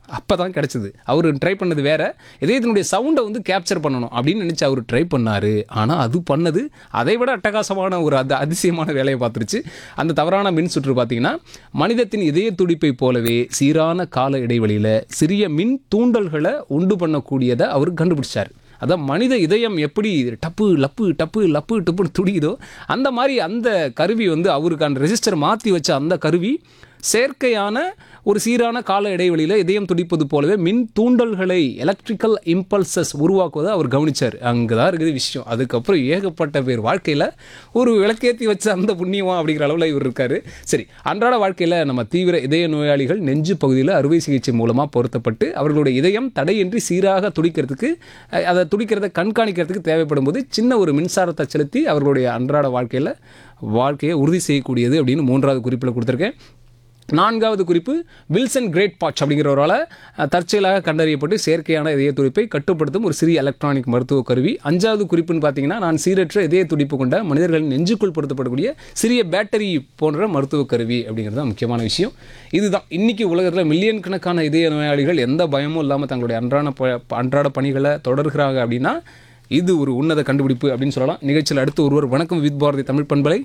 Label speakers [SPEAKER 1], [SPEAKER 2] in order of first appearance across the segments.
[SPEAKER 1] அப்போ தான் கிடச்சிது அவர் ட்ரை பண்ணது வேற இதயத்தினுடைய சவுண்டை வந்து கேப்சர் பண்ணணும் அப்படின்னு நினச்சி அவர் ட்ரை பண்ணார் ஆனால் அது பண்ணது அதை விட அட்டகாசமான ஒரு அது அதிசயமான வேலையை பார்த்துருச்சு அந்த தவறான மின் சுற்று பார்த்தீங்கன்னா மனிதத்தின் இதய துடிப்பை போலவே சீரான கால இடைவெளியில் சிறிய மின் தூண்டல்களை உண்டு பண்ணக்கூடியதை அவர் கண்டுபிடிச்சார் அதான் மனித இதயம் எப்படி டப்பு லப்பு டப்பு லப்பு டப்புன்னு துடிக்குதோ அந்த மாதிரி அந்த கருவி வந்து அவருக்கு அந்த ரெஜிஸ்டர் மாற்றி வச்ச அந்த கருவி செயற்கையான ஒரு சீரான கால இடைவெளியில் இதயம் துடிப்பது போலவே மின் தூண்டல்களை எலக்ட்ரிக்கல் இம்பல்சஸ் உருவாக்குவதை அவர் கவனிச்சார் அங்கே தான் இருக்குது விஷயம் அதுக்கப்புறம் ஏகப்பட்ட பேர் வாழ்க்கையில் ஒரு விளக்கேற்றி வச்ச அந்த புண்ணியமா அப்படிங்கிற அளவில் இவர் இருக்காரு சரி அன்றாட வாழ்க்கையில் நம்ம தீவிர இதய நோயாளிகள் நெஞ்சு பகுதியில் அறுவை சிகிச்சை மூலமாக பொருத்தப்பட்டு அவர்களுடைய இதயம் தடையின்றி சீராக துடிக்கிறதுக்கு அஹ், அதை துடிக்கிறதை கண்காணிக்கிறதுக்கு தேவைப்படும் போது சின்ன ஒரு மின்சாரத்தை செலுத்தி அவர்களுடைய அன்றாட வாழ்க்கையில் வாழ்க்கையை உறுதி செய்யக்கூடியது அப்படின்னு மூன்றாவது குறிப்பில் கொடுத்துருக்கேன் நான்காவது குறிப்பு வில்சன் கிரேட் பாட்ச் அப்படிங்கிறவரால் அஹ், தற்செயலாக கண்டறியப்பட்டு செயற்கையான இதய துடிப்பை கட்டுப்படுத்தும் ஒரு சிறிய எலக்ட்ரானிக் மருத்துவ கருவி அஞ்சாவது குறிப்புன்னு பார்த்தீங்கன்னா நான் சீரற்ற இதய துடிப்பு கொண்ட மனிதர்களின் நெஞ்சுக்குள் பொருத்தப்படக்கூடிய சிறிய பேட்டரி போன்ற மருத்துவ கருவி அப்படிங்கிறது தான் முக்கியமான விஷயம் இதுதான் இன்னைக்கு உலகத்தில் மில்லியன் கணக்கான இதய நோயாளிகள் எந்த பயமும் இல்லாமல் தங்களுடைய அன்றாட ப- அன்றாட பணிகளை தொடர்கிறாங்க அப்படின்னா இது ஒரு உன்னத கண்டுபிடிப்பு அப்படின்னு சொல்லலாம் நிகழ்ச்சியில் அடுத்து ஒருவர் வணக்கம் வித் பாரதி தமிழ் பண்பலை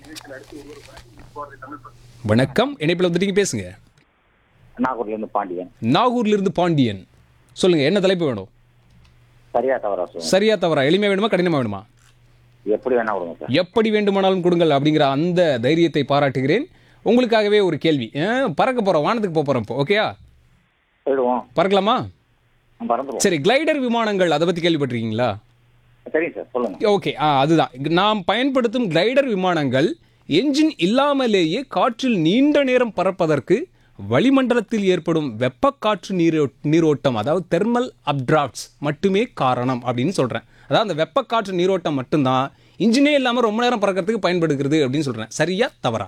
[SPEAKER 1] வணக்கம் இணைப்பில் வந்துட்டீங்க பேசுங்க
[SPEAKER 2] நாகூர்ல இருந்து பாண்டியன்
[SPEAKER 1] நாகூர்ல இருந்து பாண்டியன் சொல்லுங்க என்ன தலைப்பு வேணும்
[SPEAKER 2] சரியா தவறா சார்
[SPEAKER 1] சரியா தவறா எளிமையா வேணுமா கடினமா வேணுமா
[SPEAKER 2] எப்படி வேணா விடுங்க சார்
[SPEAKER 1] எப்படி வேண்டுமானாலும் கொடுங்கள் அப்படிங்கிற அந்த தைரியத்தை பாராட்டுகிறேன் உங்களுக்காகவே ஒரு கேள்வி அஹ், பறக்க போறோம் வானத்துக்கு போக போறோம் இப்போ ஓகேயா
[SPEAKER 2] போயிடுவோம்
[SPEAKER 1] பறக்கலாமா
[SPEAKER 2] பறந்துருவோம்
[SPEAKER 1] சரி கிளைடர் விமானங்கள் அதை பத்தி கேள்விப்பட்டிருக்கீங்களா
[SPEAKER 2] சரிங்க சார் சொல்லுங்க
[SPEAKER 1] ஓகே ஆ அதுதான் நாம் பயன்படுத்தும் கிளைடர் விமானங்கள் என்ஜின் இல்லாமலேயே காற்றில் நீண்ட நேரம் பறப்பதற்கு வளிமண்டலத்தில் ஏற்படும் வெப்பக்காற்று நீரோ நீரோட்டம் அதாவது தெர்மல் அப்டிராப்ட்ஸ் மட்டுமே காரணம் அப்படின்னு சொல்கிறேன் அதாவது அந்த வெப்பக்காற்று நீரோட்டம் மட்டும்தான் இன்ஜினே இல்லாமல் ரொம்ப நேரம் பறக்கிறதுக்கு பயன்படுகிறது அப்படின்னு சொல்கிறேன் சரியா தவறா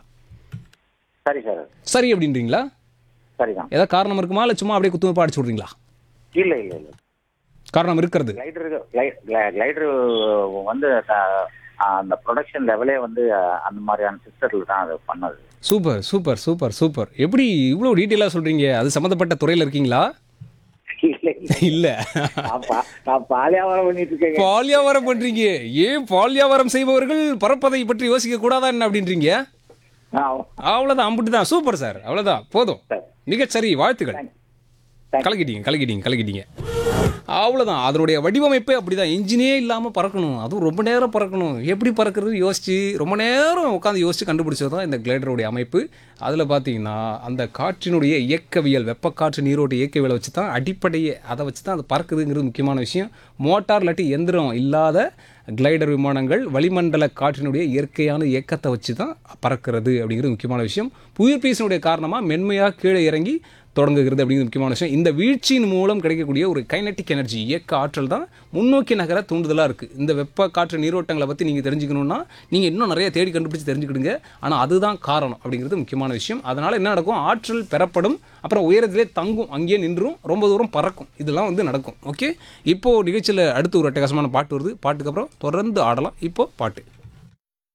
[SPEAKER 2] சரி சார்
[SPEAKER 1] சரி அப்படின்றீங்களா
[SPEAKER 2] சரிதான்
[SPEAKER 1] ஏதாவது காரணம் இருக்குமா இல்லை சும்மா அப்படியே குத்துமப்பா அடிச்சு விட்றீங்களா
[SPEAKER 2] இல்ல இல்ல இல்ல
[SPEAKER 1] காரணம் இருக்கிறது
[SPEAKER 2] கிளைடர் கிளைடர் வந்து த- அந்த ப்ரொடக்ஷன் லெவலே வந்து அஹ், அந்த மாதிரியான சிஸ்டர்ல தான் அது பண்ணது
[SPEAKER 1] சூப்பர் சூப்பர் சூப்பர் சூப்பர் எப்படி இவ்வளோ டீட்டெயிலாக சொல்கிறீங்க அது சம்மந்தப்பட்ட துறையில் இருக்கீங்களா
[SPEAKER 2] இல்ல இல்ல
[SPEAKER 1] இல்லை
[SPEAKER 2] நான் பா- நான் பாலியாவரம் பண்ணிட்டு இருக்கேங்க
[SPEAKER 1] பால் வியாபாரம் பண்றீங்க ஏன் பால் வியாபாரம் செய்பவர்கள் பறப்பதை பற்றி யோசிக்க கூடாதா என்ன அப்படின்றீங்க
[SPEAKER 2] ஆ,
[SPEAKER 1] அவ்வளோதான் அம்பிட்டு தான் சூப்பர் சார் அவ்வளோதான் போதும்
[SPEAKER 2] சரி.
[SPEAKER 1] மிகச்சரி வாழ்த்துக்கள்
[SPEAKER 2] Thank you.
[SPEAKER 1] கலக்கிட்டீங்க கலக்கிட்டீங்க கலக்கிட்டீங்க அவ்வளோதான் அதனுடைய வடிவமைப்பே அப்படிதான் இன்ஜினே இல்லாமல் பறக்கணும் அதுவும் ரொம்ப நேரம் பறக்கணும் எப்படி பறக்கிறது யோசிச்சு ரொம்ப நேரம் உட்காந்து யோசிச்சு கண்டுபிடிச்சது தான் இந்த கிளைடருடைய அமைப்பு அதில் பார்த்தீங்கன்னா அந்த காற்றினுடைய இயக்கவியல் வெப்பக்காற்று நீரோட்ட இயக்கவியலை வச்சு தான் அடிப்படையே அதை வச்சு தான் அது பறக்குதுங்கிறது முக்கியமான விஷயம் மோட்டார் இல்லாட்டி எந்திரம் இல்லாத கிளைடர் விமானங்கள் வளிமண்டல காற்றினுடைய இயற்கையான இயக்கத்தை வச்சு தான் பறக்கிறது அப்படிங்கிறது முக்கியமான விஷயம் புயற்பீசனுடைய காரணமாக மென்மையாக கீழே இறங்கி தொடங்குகிறது அப்படிங்கிறது முக்கியமான விஷயம் இந்த வீழ்ச்சியின் மூலம் கிடைக்கக்கூடிய ஒரு கைனட்டிக் எனர்ஜி இயக்க ஆற்றல் தான் முன்னோக்கி நகர தூண்டுதலாக இருக்குது இந்த வெப்ப காற்று நீரோட்டங்களை பற்றி நீங்கள் தெரிஞ்சுக்கணுன்னா நீங்கள் இன்னும் நிறைய தேடி கண்டுபிடிச்சு தெரிஞ்சுக்கிடுங்க ஆனால் அதுதான் காரணம் அப்படிங்கிறது முக்கியமான விஷயம் அதனால் என்ன நடக்கும் ஆற்றல் பெறப்படும் அப்புறம் உயரத்திலே தங்கும் அங்கேயே நின்றும் ரொம்ப தூரம் பறக்கும் இதெல்லாம் வந்து நடக்கும் ஓகே இப்போது நிகழ்ச்சியில் அடுத்து ஒரு அட்டகாசமான பாட்டு வருது பாட்டுக்கு அப்புறம் தொடர்ந்து ஆடலாம் இப்போ பாட்டு